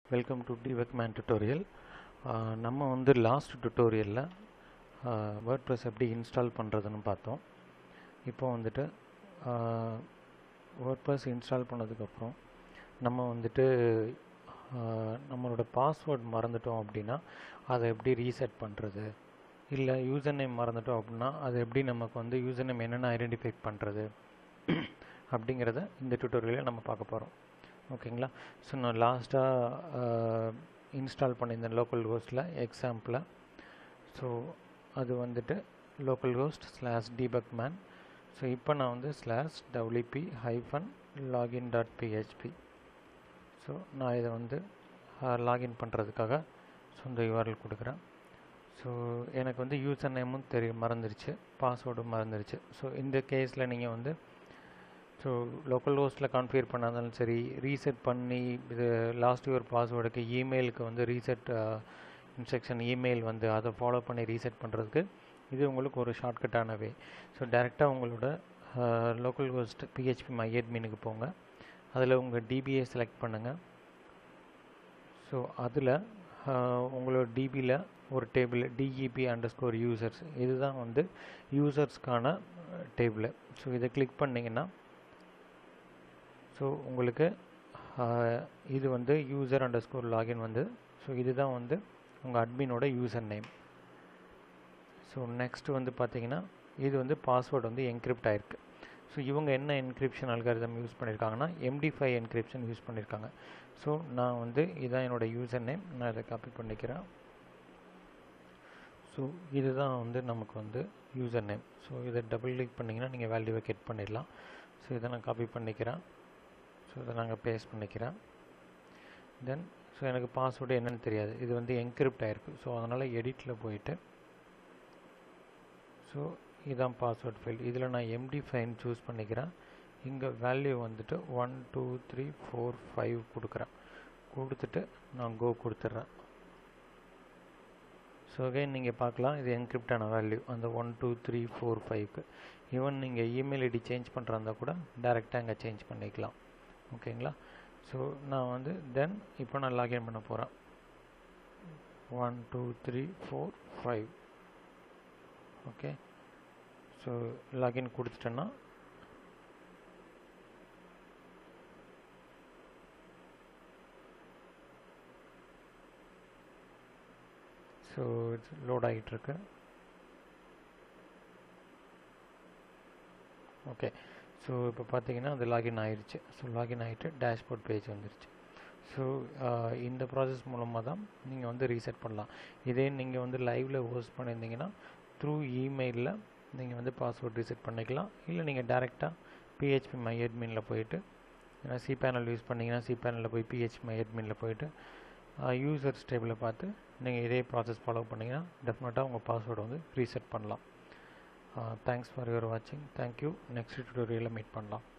welcome to டிவெக்மேன் tutorial நம்ம வந்து last டுட்டோரியலில் வேர்ட் ப்ரெஸ் எப்படி இன்ஸ்டால் பண்ணுறதுன்னு பார்த்தோம் இப்போ வந்துட்டு வேர்ட் ப்ரெஸ் இன்ஸ்டால் பண்ணதுக்கப்புறம் நம்ம வந்துட்டு ஆஹ், நம்மளோட பாஸ்வேர்ட் மறந்துட்டோம் அப்படின்னா அதை எப்படி ரீசெட் பண்ணுறது இல்லை யூசர் நேம் மறந்துட்டோம் அப்படின்னா அதை எப்படி நமக்கு வந்து யூசர் நேம் என்னென்ன ஐடென்டிஃபை பண்ணுறது அப்படிங்கிறத இந்த டுட்டோரியலில் நம்ம பார்க்க போகிறோம் ஓகேங்களா ஸோ நான் லாஸ்ட்டாக இன்ஸ்டால் பண்ணியிருந்தேன் லோக்கல் ஹோஸ்ட்டில் எக்ஸாம்பிளை ஸோ அது வந்துட்டு localhost slash debug man so இப்போ நான் வந்து slash WP hyphen login dot PHP so நான் இதை வந்து லாகின் பண்ணுறதுக்காக ஸோ இந்த யூஆர்எல் கொடுக்குறேன் ஸோ எனக்கு வந்து யூசர் நேமும் தெரிய மறந்துருச்சு பாஸ்வேர்டும் மறந்துருச்சு ஸோ இந்த கேஸில் நீங்கள் வந்து ஸோ லோக்கல் ஹோஸ்ட்டில் கான்ஃபிகர் பண்ணாலும் சரி ரீசெட் பண்ணி இது லாஸ்ட் இயர் பாஸ்வேர்டுக்கு இமெயிலுக்கு வந்து ரீசெட் இன்ஸ்ட்ரக்ஷன் இமெயில் வந்து அதை ஃபாலோ பண்ணி ரீசெட் பண்ணுறதுக்கு இது உங்களுக்கு ஒரு ஷார்ட்கட்டான வே ஸோ டேரெக்டாக உங்களோட லோக்கல் ஹோஸ்ட் பிஹெச்பி மை அட்மினுக்கு போங்க அதில் உங்கள் டிபியை செலக்ட் பண்ணுங்கள் ஸோ அதில் உங்களோட டிபியில் ஒரு table DEP under score users இதுதான் வந்து யூசர்ஸ்க்கான டேபிள் ஸோ இதை கிளிக் பண்ணிங்கன்னா ஸோ உங்களுக்கு ஆஹ், இது வந்து யூசர் அண்டர் ஸ்கோர் லாகின் வந்து ஸோ இதுதான் வந்து உங்கள் அட்மினோட யூசர் நேம் ஸோ நெக்ஸ்ட் வந்து பார்த்தீங்கன்னா இது வந்து பாஸ்வேர்டு வந்து என்கிரிப்ட் ஆயிருக்கு ஸோ இவங்க என்ன என்கிரிப்ஷன் அல்காரிதம் யூஸ் பண்ணியிருக்காங்கன்னா எம்டி ஃபைவ் என்கிரிப்ஷன் யூஸ் பண்ணியிருக்காங்க ஸோ நான் வந்து இதான் என்னோட யூசர் நேம் நான் இதை காப்பி பண்ணிக்கிறேன் ஸோ இதுதான் வந்து நமக்கு வந்து யூசர் நேம் ஸோ இதை டபுள் கிளிக் பண்ணிங்கன்னா நீங்கள் வேல்யூவை கெட் பண்ணிடலாம் ஸோ இதை நான் காப்பி பண்ணிக்கிறேன் ஸோ இதை நாங்கள் பேஸ்ட் பண்ணிக்கிறேன் தென் ஸோ எனக்கு பாஸ்வேர்டு என்னன்னு தெரியாது இது வந்து என்கிரிப்ட் ஆயிருக்கு ஸோ அதனால் எடிட்டில் போயிட்டு ஸோ இதான் பாஸ்வேர்ட் ஃபைல் இதில் நான் எம்டி ஃபைன் சூஸ் பண்ணிக்கிறேன் இங்கே வேல்யூ வந்துட்டு one two three four five கொடுக்குறேன் கொடுத்துட்டு நான் கோ கொடுத்துட்றேன் ஸோ அகைன் நீங்கள் பார்க்கலாம் இது என்கிரிப்ட் ஆன வேல்யூ அந்த ஒன் டூ த்ரீ ஃபோர் ஃபைவ்க்கு ஈவன் நீங்கள் இமெயில் ஐடி சேஞ்ச் பண்ணுறதா கூட டேரெக்டாக இங்கே சேஞ்ச் பண்ணிக்கலாம் ஓகேங்களா ஸோ நான் வந்து தென் இப்போ நான் லாகின் பண்ண போகிறேன் one two three four five okay so login கொடுத்துட்டேன்னா ஸோ லோட் ஆகிட்டு இருக்கு ஓகே ஸோ இப்போ பார்த்தீங்கன்னா அது லாகின் ஆயிடுச்சு ஸோ லாகின் ஆகிட்டு டேஷ்போர்ட் பேஜ் வந்துருச்சு ஸோ இந்த ப்ராசஸ் மூலமாக தான் நீங்கள் வந்து ரீசெட் பண்ணலாம் இதே நீங்கள் வந்து லைவில் ஹோஸ்ட் பண்ணியிருந்தீங்கன்னா த்ரூ இமெயிலில் நீங்கள் வந்து பாஸ்வேர்ட் ரீசெட் பண்ணிக்கலாம் இல்லை நீங்கள் டேரெக்டாக பிஹெச்பி மை அட்மினில் போயிட்டு ஏன்னா சி பேனல் யூஸ் பண்ணிங்கன்னா சி பேனலில் போய் பிஹெச்பி மை அட்மினில் போயிட்டு யூசர்ஸ் டேபிளை பார்த்து நீங்கள் இதே ப்ராசஸ் ஃபாலோ பண்ணிங்கன்னா டெஃபினட்டாக உங்கள் பாஸ்வேர்டை வந்து ரீசெட் பண்ணலாம் தேங்க்ஸ் ஃபார் யுவர் வாட்சிங் தேங்க்யூ நெக்ஸ்ட் டுட்டோரியலில் மீட் பண்ணலாம்